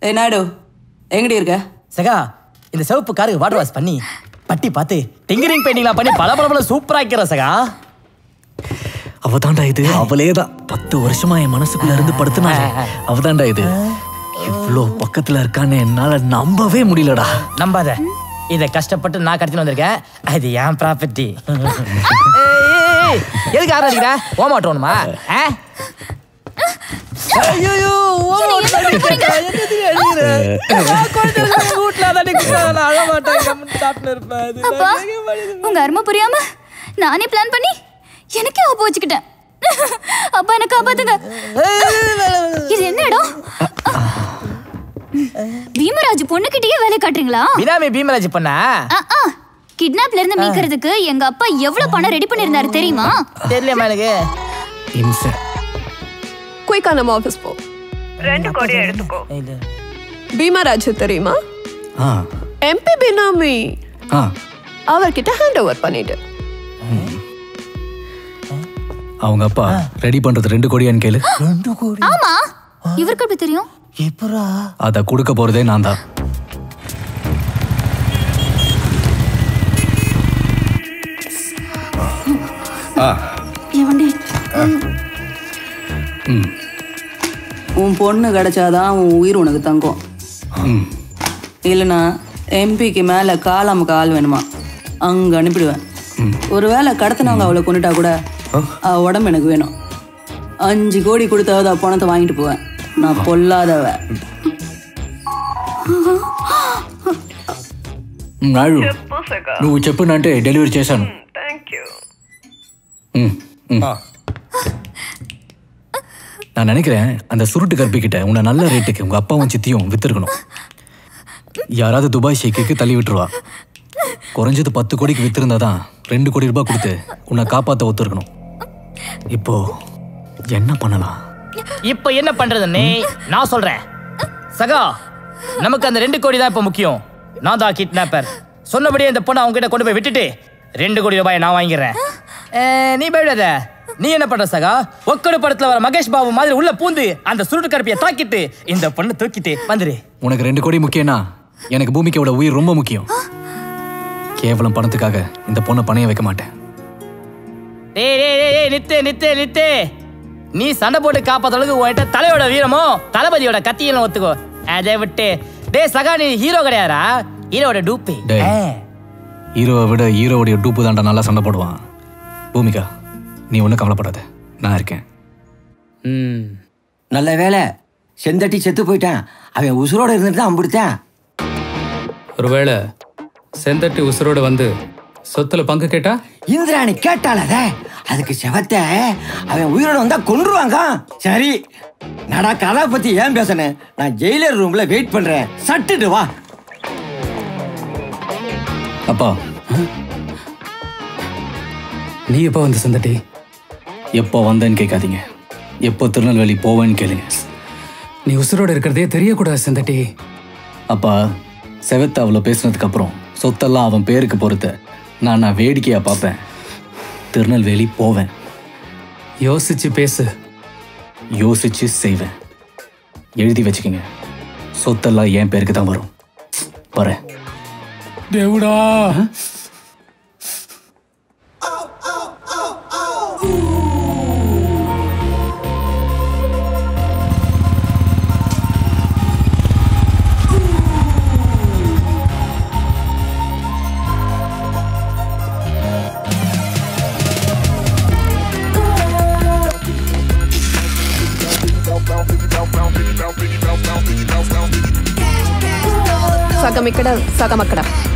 ஏய் நாயுடு எங்கடி இருக்க சகா இந்த சிவப்பு காருக்கு வாட்டர் வாஷ் பண்ணி பட்டி பார்த்து டிங்கரிங் பெயிண்டிங்லாம் பண்ணி பல பல பல சூப்பரா ஆக்கிற சகா அவதாண்டா இது அவளே தான் பத்து வருஷமா என் மனசுக்குள்ள இருந்து படுத்துனா அவதாண்டா இது இவ்ளோ பக்கத்துல இருக்கான்னு என்னால நம்பவே முடியலடா நம்பாத இதை கஷ்டப்பட்டு நான் கடத்தின்னு வந்திருக்கேன் அது என் ப்ராப்பர்ட்டி எதுக்கு ஆறு அடிக்கிற ஓமாட்டோணுமா ஐயோ ஓமாட்டோம் வீட்டுல தான் அழ மாட்டேன் சாப்பிட்டு இருப்பேன் அப்பா உங்க அருமை புரியாம நானே பிளான் பண்ணி எனக்கே ஆப்ப வச்சுக்கிட்டேன் அப்பா என்ன காப்பாத்துங்க இது என்ன இடம் பீமராஜ் பொண்ணுகிட்டயே வேலை காட்டுறீங்களா பினாமி பீமராஜ் பண்ணா கிட்னாப்ல இருந்து மீட்கிறதுக்கு எங்க அப்பா எவ்வளவு பணம் ரெடி பண்ணிருந்தாரு தெரியுமா தெரியலையம்மா எனக்கு இம்சை குயிக்கா நம்ம ஆஃபீஸ் போ ரெண்டு கோடி எடுத்துக்கோ பீமராஜ் தெரியுமா ஆ எம்பி பினாமி ஆ அவர்கிட்ட ஹேண்ட் ஓவர் பண்ணிட்டு அவங்க அப்பா ரெடி பண்றது ரெண்டு கோடியான்னு கேளு ஆமா இவருக்கு எப்படி தெரியும் எப்பரா அதை கொடுக்க போறதே நான் தான் எவண்டி உன் பொண்ணு கிடைச்சாதான் உன் உயிர் உனக்கு தங்கும் ம் இல்லைன்னா எம்பிக்கு மேலே காலாம கால் வேணுமா அங்கே அனுப்பிடுவேன் ஒருவேளை கடத்தினவங்க அவளை கொண்டுட்டா கூட அவ உடம்பு எனக்கு வேணும் அஞ்சு கோடி கொடுத்தாவது அவ பணத்தை வாங்கிட்டு போவேன் நான் பொல்லாதவ మ్, నాయుడు నువ్వు చెప్పినంటే డెలివరీ చేశాను థ్యాంక్ యూ ம், ம். நான் நினைக்கிறேன் அந்த சுருட்டு கற்பிக்கிட்ட உன்னை நல்ல ரேட்டுக்கு உங்க அப்பாவும் சித்தியும் வித்துருக்கணும் யாராவது துபாய் ஷேக்குக்கு தள்ளி விட்டுருவா குறைஞ்சது பத்து கோடிக்கு வித்திருந்தாதான் ரெண்டு கோடி ரூபாய் கொடுத்து உன்னை காப்பாத்த ஒத்துருக்கணும் இப்போ என்ன பண்ணலாம் இப்போ என்ன பண்றதுன்னே நான் சொல்றேன் சகா நமக்கு அந்த ரெண்டு கோடி தான் இப்போ முக்கியம் நான் தான் கிட்னாப்பர் சொன்னபடியே இந்த பொண்ணை அவங்க கிட்ட கொண்டு போய் விட்டுட்டு ரெண்டு கோடி ரூபாய் நான் வாங்கிடுறேன் அஹ், நீ பயப்படாத நீ என்ன பண்ற சகா ஒக்கடு படத்துல வர மகேஷ் பாபு மாதிரி உள்ள பூந்து அந்த சுருட்டு கருப்பியை தாக்கிட்டு இந்த பொண்ணை தூக்கிட்டு வந்துரு உனக்கு ரெண்டு கோடி முக்கியம்னா எனக்கு பூமிக்கோட உயிர் ரொம்ப முக்கியம் கேவலம் பணத்துக்காக இந்த பொண்ணை பணைய வைக்க மாட்டேன் டேய் டேய் டேய், டேய் நித்து நித்து நித்து நீ சண்டை போட்டு காப்பாத்த அளவுக்கு உன்கிட்ட தலையோட வீரமோ தளபதியோட கத்தியும் ஒத்துக்கோ அதை விட்டு டேய் சகா நீ ஹீரோ கிடையாரா ஹீரோட டூப்பி டேய். ஹீரோவை விட ஹீரோவுடைய டூப்பு தாண்டா நல்லா சண்டை போடுவான் பூமிகா நீ ஒன்றும் கவலைப்படாத நான் இருக்கேன் நல்ல வேலை செந்தட்டி செத்து போயிட்டான் அவன் உசுரோட இருந்துட்டு தான் அம்பிடுத்தான் ஒருவேளை செந்தட்டி உசுரோட வந்து சொத்துல பங்கு கேட்டா இந்திராணி கேட்டால அத அதுக்கு செவத்த அவன் உயிரோட வந்தா கொன்றுவாங்க சரி நடா கதை பத்தி ஏன் பேசுனேன் நான் ஜெயிலர் ரூம்ல வெயிட் பண்றேன் சட்டுட்டு வா அப்பா நீ எப்போ வந்து செந்தட்டி எப்போ வந்தேன்னு கேட்காதீங்க எப்போ திருநெல்வேலி போவேன்னு கேளுங்க நீ உசுரோட இருக்கிறதே தெரியக்கூடாது செந்தட்டி அப்பா செவத்த அவ்வளோ பேசுனதுக்கு அப்புறம் சொத்தெல்லாம் அவன் பேருக்கு பொறுத்த நான் நான் வேடிக்கையா பார்ப்பேன் திருநெல்வேலி போவேன் யோசிச்சு பேசு யோசிச்சு செய்வேன் எழுதி வச்சுக்கோங்க சொத்தெல்லாம் என் பேருக்கு தான் வரும் வரேன் தேவுடா సగం ఇక్కడ సగం అక్కడ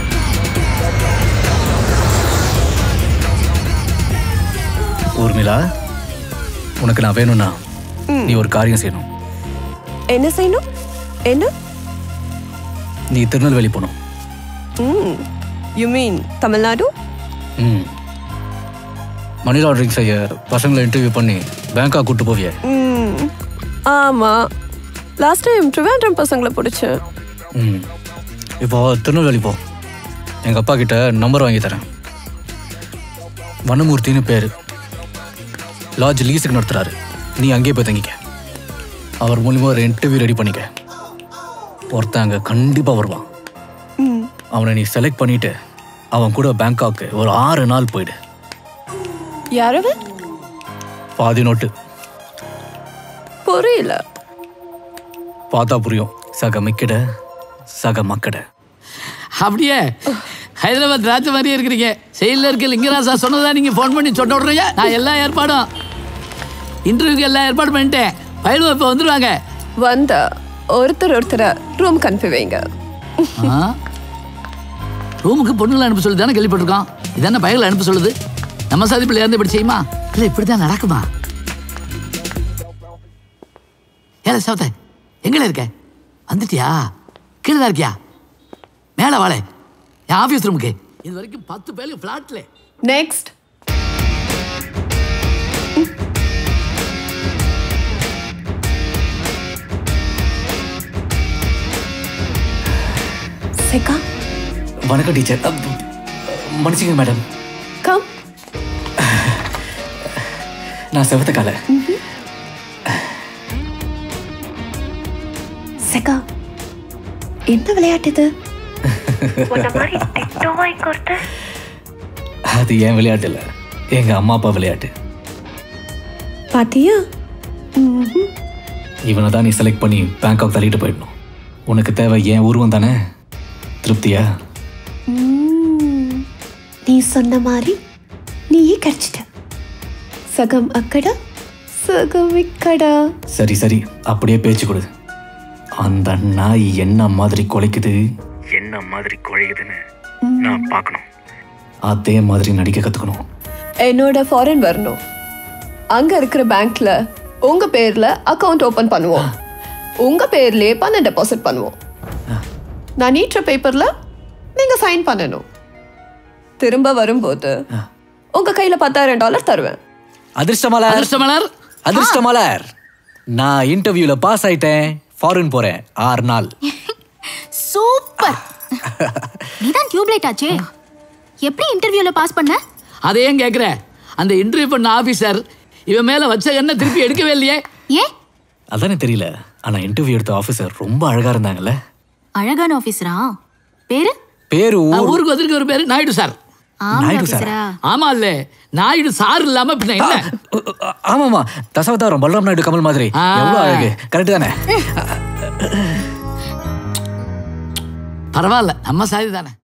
ஊர்மிளா உனக்கு நான் வேணும்னா நீ ஒரு காரியம் செய்யணும் என்ன செய்யணும் என்ன நீ திருநெல்வேலி போகணும் யூ மீன் தமிழ்நாடு ம் மணி லாண்டரிங் செய்ய பசங்களை இன்டர்வியூ பண்ணி பேங்காக் கூட்டு போவிய ம் ஆமா லாஸ்ட் டைம் ட்ரிவாண்ட்ரம் பசங்களை பிடிச்சேன் ம் இப்போ திருநெல்வேலி போ எங்கள் அப்பா கிட்ட நம்பர் வாங்கி தரேன் வனமூர்த்தின்னு பேர் லாட்ஜ் லீஸுக்கு நடத்துறாரு நீ அங்கேயே போய் தங்கிக்க அவர் மூலியமா ஒரு இன்டர்வியூ ரெடி பண்ணிக்க ஒருத்தன் அங்க கண்டிப்பா வருவான் அவனை நீ செலக்ட் பண்ணிட்டு அவன் கூட பேங்காக்கு ஒரு ஆறு நாள் போயிடு யாரவ பாதி நோட்டு புரியல பார்த்தா புரியும் சக மிக்கட சக மக்கட அப்படியே ஹைதராபாத் ராஜ மாதிரியே இருக்கிறீங்க செயலில் இருக்க லிங்கராசா சொன்னதா நீங்க ஃபோன் பண்ணி சொன்ன விட்றீங்க நான் எல்லா ஏற்பாடும் இன்டர்வியூக்கு எல்லா ஏற்பாடு பண்ணிட்டேன் பயிலும் இப்போ வந்துடுவாங்க வந்தா ஒருத்தர் ஒருத்தரை ரூம் அனுப்பி வைங்க ஆ? ரூமுக்கு பொண்ணுங்களை அனுப்ப சொல்லி தானே கேள்விப்பட்டிருக்கோம் இதானே பயங்களை அனுப்ப சொல்லுது நம்ம சாதி பிள்ளை இருந்து இப்படி செய்யுமா இல்லை இப்படி தான் நடக்குமா ஏல சவத்த எங்கட இருக்க வந்துட்டியா கீழே தான் இருக்கியா மேலே வாழை என் ஆஃபீஸ் ரூமுக்கு இது வரைக்கும் பத்து பேருக்கு ஃப்ளாட்ல நெக்ஸ்ட் செகா வணக்கம் டீச்சர் மன்னிச்சுங்க மேடம் கம் நான் செவத்த கால செகா என்ன விளையாட்டு இது உன்ன மாதிரி திட்டம் வாங்கி கொடுத்து அது என் விளையாட்டு இல்லை எங்க அம்மா அப்பா விளையாட்டு பாத்தியா இவனை தான் நீ செலக்ட் பண்ணி பேங்காக் தள்ளிட்டு போயிடணும் உனக்கு தேவை ஏன் உருவம் தானே திருப்தியா நீ சொன்ன மாதிரி நீயே கிடைச்சிட்ட சகம் அக்கடா சகம் இக்கடா சரி சரி அப்படியே பேச்சு கொடு அந்த நாய் என்ன மாதிரி குலைக்குது என்ன மாதிரி குழைக்குதுன்னு நான் பார்க்கணும் அதே மாதிரி நடிக்க கத்துக்கணும் என்னோட ஃபாரின் வரணும் அங்க இருக்கிற பேங்க்ல உங்க பேர்ல அக்கவுண்ட் ஓபன் பண்ணுவோம் உங்க பேர்லயே பணம் டெபாசிட் பண்ணுவோம் நான் நீட்டுற பேப்பர்ல நீங்க சைன் பண்ணணும் திரும்ப வரும்போது உங்க கையில பத்தாயிரம் டாலர் தருவேன் அதிர்ஷ்டமலர் அதிர்ஷ்டமலர் அதிர்ஷ்டமலர் நான் இன்டர்வியூல பாஸ் ஆயிட்டேன் ஃபாரின் போறேன் ஆறு நாள் சூப்பர் நீதான் டியூப்லைட் ஆச்சே எப்படி இன்டர்வியூல பாஸ் பண்ண அதை ஏன் கேட்குற அந்த இன்டர்வியூ பண்ண ஆஃபீஸர் இவன் மேலே வச்ச எண்ணெய் திருப்பி எடுக்கவே இல்லையே ஏன் அதானே தெரியல ஆனா இன்டர்வியூ எடுத்த ஆபீசர் ரொம்ப அழகா இருந்தாங்கல்ல அழகான ஆபீஸரா பேரு பேரு ஆ, ஊர் ஊருக்கு வந்திருக்க ஒரு பேர் நாயுடு சார் ஆம்பளை நாயுடு சாரா? ஆபீசரா ஆமா இல்ல நாயுடு சார் இல்லாம பின்ன என்ன ஆமாமா தசாவதாரம் பலராம் நாயுடு கமல் மாதிரி ஆ. எவ்வளவு அழகு கரெக்ட் தானே பரவாயில்ல நம்ம சாதி தானே